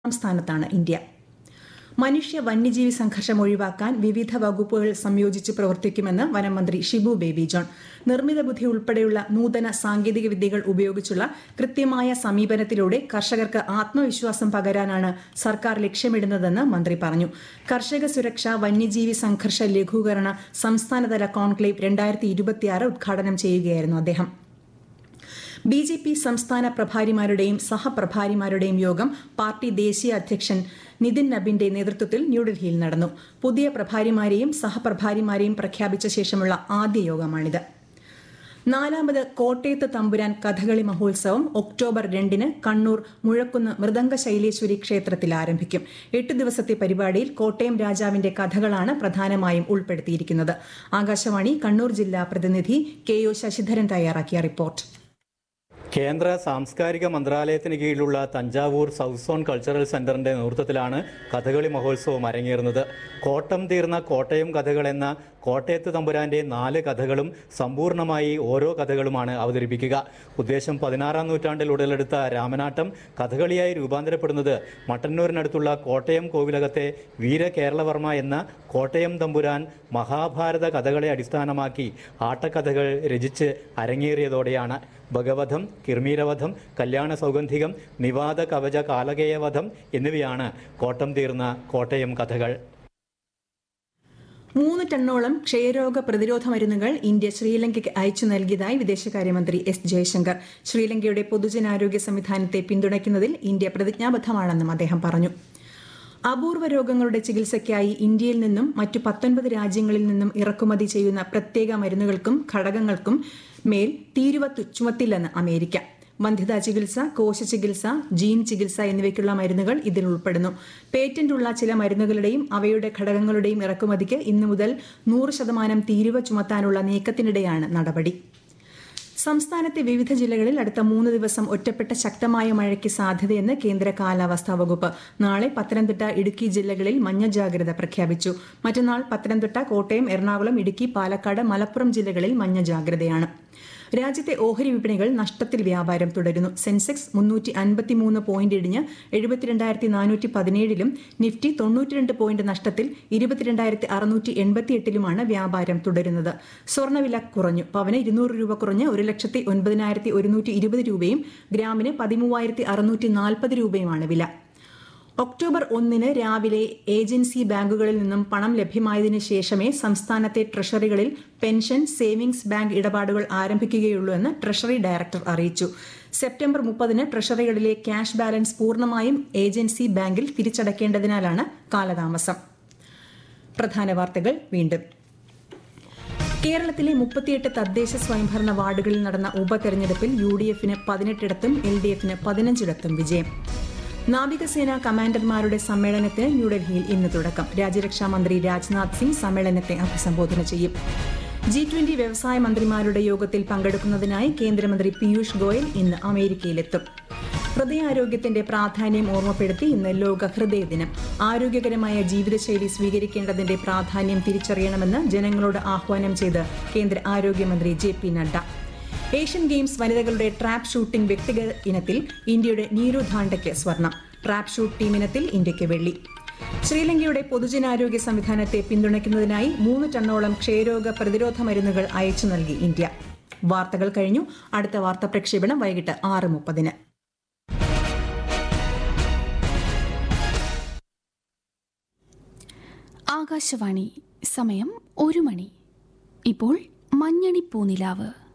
ഒന്നാം സ്ഥാനത്താണ് ഇന്ത്യ മനുഷ്യ വന്യജീവി സംഘർഷം ഒഴിവാക്കാൻ വിവിധ വകുപ്പുകൾ സംയോജിച്ച് പ്രവർത്തിക്കുമെന്ന് വനംമന്ത്രി ഷിബു ബേബി ജോൺ നിർമ്മിത ബുദ്ധി ഉൾപ്പെടെയുള്ള നൂതന സാങ്കേതിക വിദ്യകൾ ഉപയോഗിച്ചുള്ള കൃത്യമായ സമീപനത്തിലൂടെ കർഷകർക്ക് ആത്മവിശ്വാസം പകരാനാണ് സർക്കാർ ലക്ഷ്യമിടുന്നതെന്ന് മന്ത്രി പറഞ്ഞു കർഷക സുരക്ഷ വന്യജീവി സംഘർഷ ലഘൂകരണ സംസ്ഥാനതല കോൺക്ലേവ് രണ്ടായിരത്തി ഇരുപത്തിയാറ് ഉദ്ഘാടനം ചെയ്യുകയായിരുന്നു അദ്ദേഹം ബി ജെ പി സംസ്ഥാന പ്രഭാരിമാരുടെയും സഹപ്രഭാരിമാരുടെയും യോഗം പാർട്ടി ദേശീയ അധ്യക്ഷൻ നിതിൻ നബിന്റെ നേതൃത്വത്തിൽ ന്യൂഡൽഹിയിൽ നടന്നു പുതിയ പ്രഭാരിമാരെയും സഹപ്രഭാരിമാരെയും പ്രഖ്യാപിച്ച ശേഷമുള്ള ആദ്യ യോഗമാണിത് നാലാമത് കോട്ടയത്ത് തമ്പുരാൻ കഥകളി മഹോത്സവം ഒക്ടോബർ രണ്ടിന് കണ്ണൂർ മുഴക്കുന്ന് മൃദംഗ ശൈലേശ്വരി ക്ഷേത്രത്തിൽ ആരംഭിക്കും എട്ട് ദിവസത്തെ പരിപാടിയിൽ കോട്ടയം രാജാവിന്റെ കഥകളാണ് പ്രധാനമായും ഉൾപ്പെടുത്തിയിരിക്കുന്നത് ആകാശവാണി കണ്ണൂർ ജില്ലാ പ്രതിനിധി കെ ഒ ശശിധരൻ തയ്യാറാക്കിയ റിപ്പോർട്ട് കേന്ദ്ര സാംസ്കാരിക മന്ത്രാലയത്തിന് കീഴിലുള്ള തഞ്ചാവൂർ സൗത്ത് സോൺ കൾച്ചറൽ സെന്ററിന്റെ നേതൃത്വത്തിലാണ് കഥകളി മഹോത്സവം അരങ്ങേറുന്നത് കോട്ടം തീർന്ന കോട്ടയം കഥകൾ എന്ന കോട്ടയത്ത് തമ്പുരാന്റെ നാല് കഥകളും സമ്പൂർണ്ണമായി ഓരോ കഥകളുമാണ് അവതരിപ്പിക്കുക ഉദ്ദേശം പതിനാറാം നൂറ്റാണ്ടിൽ ഉടലെടുത്ത രാമനാട്ടം കഥകളിയായി രൂപാന്തരപ്പെടുന്നത് മട്ടന്നൂരിനടുത്തുള്ള കോട്ടയം കോവിലകത്തെ വീര കേരളവർമ്മ എന്ന കോട്ടയം തമ്പുരാൻ മഹാഭാരത കഥകളെ അടിസ്ഥാനമാക്കി ആട്ടക്കഥകൾ രചിച്ച് അരങ്ങേറിയതോടെയാണ് ഭഗവധം കിർമീരവധം കല്യാണ സൗഗന്ധികം നിവാദ കവച കാലകേയവധം എന്നിവയാണ് കോട്ടം തീർന്ന കോട്ടയം കഥകൾ മൂന്ന് ടണ്ണോളം ക്ഷയരോഗ പ്രതിരോധ മരുന്നുകൾ ഇന്ത്യ ശ്രീലങ്കയ്ക്ക് അയച്ചു നൽകിയതായി വിദേശകാര്യമന്ത്രി എസ് ജയശങ്കർ ശ്രീലങ്കയുടെ പൊതുജനാരോഗ്യ സംവിധാനത്തെ പിന്തുണയ്ക്കുന്നതിൽ ഇന്ത്യ പ്രതിജ്ഞാബദ്ധമാണെന്നും അദ്ദേഹം പറഞ്ഞു അപൂർവ രോഗങ്ങളുടെ ചികിത്സയ്ക്കായി ഇന്ത്യയിൽ നിന്നും മറ്റു പത്തൊൻപത് രാജ്യങ്ങളിൽ നിന്നും ഇറക്കുമതി ചെയ്യുന്ന പ്രത്യേക മരുന്നുകൾക്കും ഘടകങ്ങൾക്കും മേൽ തീരുവ ചുമത്തില്ലെന്ന് അമേരിക്ക വന്ധ്യതാ ചികിത്സ കോശ ചികിത്സ ജീൻ ചികിത്സ എന്നിവയ്ക്കുള്ള മരുന്നുകൾ ഇതിൽ ഉൾപ്പെടുന്നു പേറ്റന്റ് ഉള്ള ചില മരുന്നുകളുടെയും അവയുടെ ഘടകങ്ങളുടെയും ഇറക്കുമതിക്ക് ഇന്നു മുതൽ നൂറ് ശതമാനം തീരുവ ചുമത്താനുള്ള നീക്കത്തിനിടെയാണ് നടപടി സംസ്ഥാനത്തെ വിവിധ ജില്ലകളിൽ അടുത്ത മൂന്ന് ദിവസം ഒറ്റപ്പെട്ട ശക്തമായ മഴയ്ക്ക് സാധ്യതയെന്ന് കേന്ദ്ര കാലാവസ്ഥാ വകുപ്പ് നാളെ പത്തനംതിട്ട ഇടുക്കി ജില്ലകളിൽ മഞ്ഞ ജാഗ്രത പ്രഖ്യാപിച്ചു മറ്റന്നാൾ പത്തനംതിട്ട കോട്ടയം എറണാകുളം ഇടുക്കി പാലക്കാട് മലപ്പുറം ജില്ലകളിൽ മഞ്ഞ ജാഗ്രതയാണ് രാജ്യത്തെ ഓഹരി വിപണികൾ നഷ്ടത്തിൽ വ്യാപാരം തുടരുന്നു സെൻസെക്സ് മുന്നൂറ്റി അൻപത്തിമൂന്ന് പോയിന്റ് ഇടിഞ്ഞ് എഴുപത്തിരണ്ടായിരത്തി നാനൂറ്റി പതിനേഴിലും നിഫ്റ്റി തൊണ്ണൂറ്റിരണ്ട് പോയിന്റ് നഷ്ടത്തിൽ ഇരുപത്തിരണ്ടായിരത്തി അറുന്നൂറ്റി എൺപത്തിയെട്ടിലുമാണ് വ്യാപാരം തുടരുന്നത് സ്വർണ്ണവില കുറഞ്ഞു പവന് ഇരുന്നൂറ് രൂപ കുറഞ്ഞ് ഒരു ലക്ഷത്തി ഒൻപതിനായിരത്തി ഒരുന്നൂറ്റി ഇരുപത് രൂപയും ഗ്രാമിന് പതിമൂവായിരത്തി അറുന്നൂറ്റി നാൽപ്പത് രൂപയുമാണ് വില ഒക്ടോബർ ഒന്നിന് രാവിലെ ഏജൻസി ബാങ്കുകളിൽ നിന്നും പണം ലഭ്യമായതിനു ശേഷമേ സംസ്ഥാനത്തെ ട്രഷറികളിൽ പെൻഷൻ സേവിംഗ്സ് ബാങ്ക് ഇടപാടുകൾ ആരംഭിക്കുകയുള്ളൂ എന്ന് ട്രഷറി ഡയറക്ടർ അറിയിച്ചു സെപ്റ്റംബർ മുപ്പതിന് ട്രഷറികളിലെ ക്യാഷ് ബാലൻസ് പൂർണ്ണമായും ഏജൻസി ബാങ്കിൽ തിരിച്ചടയ്ക്കേണ്ടതിനാലാണ് കാലതാമസം പ്രധാന വാർത്തകൾ വീണ്ടും കേരളത്തിലെ മുപ്പത്തിയെട്ട് തദ്ദേശ സ്വയംഭരണ വാർഡുകളിൽ നടന്ന ഉപതെരഞ്ഞെടുപ്പിൽ യു ഡി എഫിന് പതിനെട്ടിടത്തും എൽ ഡി എഫിന് പതിനഞ്ചിടത്തും വിജയം നാവികസേന കമാൻഡർമാരുടെ സമ്മേളനത്തിന് ന്യൂഡൽഹിയിൽ ഇന്ന് തുടക്കം രാജ്യരക്ഷാ മന്ത്രി രാജ്നാഥ് സിംഗ് സമ്മേളനത്തെ അഭിസംബോധന ചെയ്യും ജി ട്വന്റി വ്യവസായ മന്ത്രിമാരുടെ യോഗത്തിൽ പങ്കെടുക്കുന്നതിനായി കേന്ദ്രമന്ത്രി പീയൂഷ് ഗോയൽ ഇന്ന് അമേരിക്കയിലെത്തും ഹൃദയാരോഗ്യത്തിന്റെ പ്രാധാന്യം ഓർമ്മപ്പെടുത്തി ഇന്ന് ലോക ഹൃദയ ദിനം ആരോഗ്യകരമായ ജീവിതശൈലി സ്വീകരിക്കേണ്ടതിന്റെ പ്രാധാന്യം തിരിച്ചറിയണമെന്ന് ജനങ്ങളോട് ആഹ്വാനം ചെയ്ത് കേന്ദ്ര ആരോഗ്യമന്ത്രി J P Nadda Asian games വനിതകളുടെ ട്രാപ്പ് ഷൂട്ടിംഗ് വ്യക്തിഗത ഇനത്തിൽ ഇന്ത്യയുടെ നീരു ധാണ്ടയ്ക്ക് സ്വർണം ട്രാപ്പ് ഷൂട്ട് ടീമിനത്തിൽ ഇന്ത്യയ്ക്ക് വെള്ളി ശ്രീലങ്കയുടെ പൊതുജനാരോഗ്യ സംവിധാനത്തെ പിന്തുണയ്ക്കുന്നതിനായി മൂന്ന് ടണ്ണോളം ക്ഷയരോഗ പ്രതിരോധ മരുന്നുകൾ അയച്ചു നൽകി ഇന്ത്യ വാർത്തകൾ കഴിഞ്ഞു അടുത്ത വാർത്താ പ്രക്ഷേപണം വൈകിട്ട് ആറ് മുപ്പതിന് ആകാശവാണി സമയം ഒരു മണി ഇപ്പോൾ മഞ്ഞണി പൂനിലാവ്